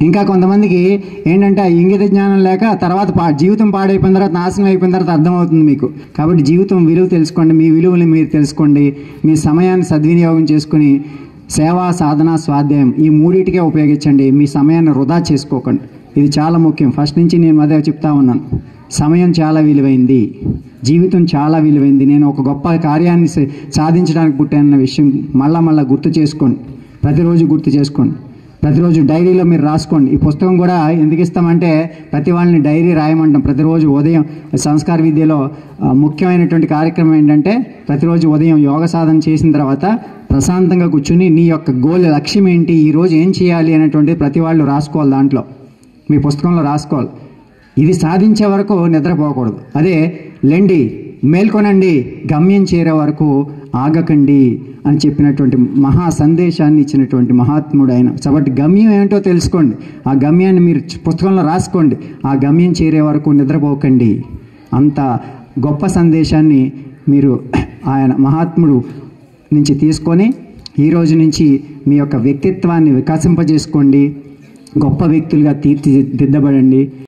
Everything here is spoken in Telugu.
ఇంకా కొంతమందికి ఏంటంటే ఆ ఇంగిత జ్ఞానం లేక తర్వాత పా జీవితం పాడైపోయిన తర్వాత నాశనం అయిపోయిన తర్వాత అర్థమవుతుంది మీకు కాబట్టి జీవితం విలువ తెలుసుకోండి మీ విలువలు మీరు తెలుసుకోండి మీ సమయాన్ని సద్వినియోగం చేసుకుని సేవా సాధన స్వాధ్యాయం ఈ మూడింటికే ఉపయోగించండి మీ సమయాన్ని వృధా చేసుకోకండి ఇది చాలా ముఖ్యం ఫస్ట్ నుంచి నేను అదే చెప్తా ఉన్నాను సమయం చాలా విలువైంది జీవితం చాలా విలువైంది నేను ఒక గొప్ప కార్యాన్ని స- సాధించడానికి పుట్టానన్న విషయం మళ్ళా మళ్ళా గుర్తు చేసుకోండి ప్రతిరోజు గుర్తు చేసుకోండి ప్రతిరోజు డైరీలో మీరు రాసుకోండి ఈ పుస్తకం కూడా ఎందుకు ఇస్తామంటే ప్రతి వాళ్ళని డైరీ రాయమంటాం ప్రతిరోజు ఉదయం సంస్కార విద్యలో ఆ, ముఖ్యమైనటువంటి కార్యక్రమం ఏంటంటే ప్రతిరోజు ఉదయం యోగ సాధన చేసిన తర్వాత ప్రశాంతంగా కూర్చుని నీ యొక్క గోల్ లక్ష్యం ఏంటి ఈ రోజు ఏం చేయాలి అనేటువంటి ప్రతి వాళ్ళు రాసుకోవాలి దాంట్లో మీ పుస్తకంలో రాసుకోవాలి ఇది సాధించే వరకు నిద్రపోకూడదు అదే లెండి మేల్కొనండి గమ్యం చేరే వరకు ఆగకండి అని చెప్పినటువంటి మహా సందేశాన్ని ఇచ్చినటువంటి మహాత్ముడు ఆయన కాబట్టి గమ్యం ఏంటో తెలుసుకోండి ఆ గమ్యాన్ని మీరు పుస్తకంలో రాసుకోండి ఆ గమ్యం చేరే వరకు నిద్రపోకండి అంత గొప్ప సందేశాన్ని మీరు ఆయన మహాత్ముడు నుంచి తీసుకొని ఈ రోజు నుంచి మీ యొక్క వ్యక్తిత్వాన్ని వికసింపజేసుకోండి గొప్ప వ్యక్తులుగా తీర్చిదిద్దబడండి